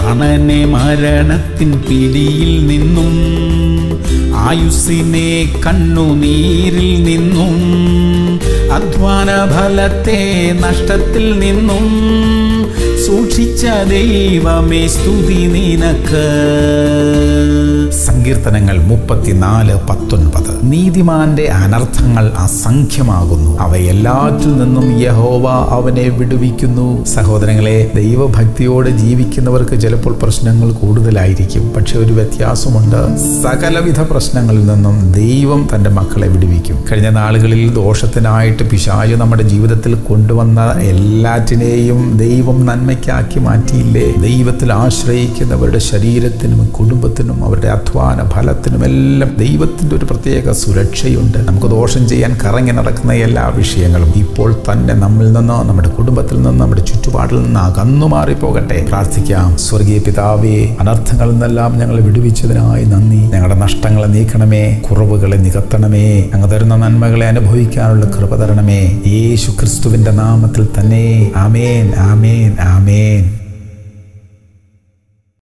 പ്രാണനെ മരണത്തിൻ പിടിയിൽ നിന്നും ആയുസ്സിനെ കണ്ണുനീരിൽ നിന്നും അധ്വാന ഫലത്തെ നഷ്ടത്തിൽ നിന്നും സൂക്ഷിച്ച ദൈവമേ സ്തുതി നിനക്ക് സങ്കീർത്തനങ്ങൾ മുപ്പത്തിനാല് പത്തൊൻപത് നീതിമാന്റെ അനർത്ഥങ്ങൾ അസംഖ്യമാകുന്നു അവയെല്ലാറ്റിൽ നിന്നും യഹോവ അവനെ വിടുവിക്കുന്നു സഹോദരങ്ങളെ ദൈവഭക്തിയോടെ ജീവിക്കുന്നവർക്ക് ചിലപ്പോൾ പ്രശ്നങ്ങൾ കൂടുതലായിരിക്കും പക്ഷെ ഒരു വ്യത്യാസമുണ്ട് സകലവിധ പ്രശ്നങ്ങളിൽ നിന്നും ദൈവം തൻ്റെ മക്കളെ വിടുവിക്കും കഴിഞ്ഞ നാളുകളിൽ ദോഷത്തിനായിട്ട് പിശാചു നമ്മുടെ ജീവിതത്തിൽ കൊണ്ടുവന്ന എല്ലാറ്റിനെയും ദൈവം നന്മയ്ക്കാക്കി മാറ്റിയില്ലേ ദൈവത്തിൽ ആശ്രയിക്കുന്നവരുടെ ശരീരത്തിനും കുടുംബത്തിനും അവരുടെ അധ്വാന ഫലത്തിനും എല്ലാം ദൈവത്തിൻ്റെ ഒരു പ്രത്യേക സുരക്ഷയുണ്ട് നമുക്ക് ദോഷം ചെയ്യാൻ കറങ്ങി നടക്കുന്ന എല്ലാ വിഷയങ്ങളും ഇപ്പോൾ തന്നെ നമ്മിൽ നിന്നോ നമ്മുടെ കുടുംബത്തിൽ നിന്നോ നമ്മുടെ ചുറ്റുപാടിൽ നിന്ന് അകന്നു മാറിപ്പോകട്ടെ പ്രാർത്ഥിക്കാം സ്വർഗീയ പിതാവേ അനർത്ഥങ്ങളിൽ നിന്നെല്ലാം ഞങ്ങളെ വിടുവിച്ചതിനായി നന്ദി ഞങ്ങളുടെ നഷ്ടങ്ങളെ നീക്കണമേ കുറവുകളെ നികത്തണമേ അങ്ങ് തരുന്ന നന്മകളെ അനുഭവിക്കാനുള്ള കൃപ തരണമേ യേശു ക്രിസ്തുവിന്റെ നാമത്തിൽ തന്നെ ആമേൻ ആമേൻ ആമേൻ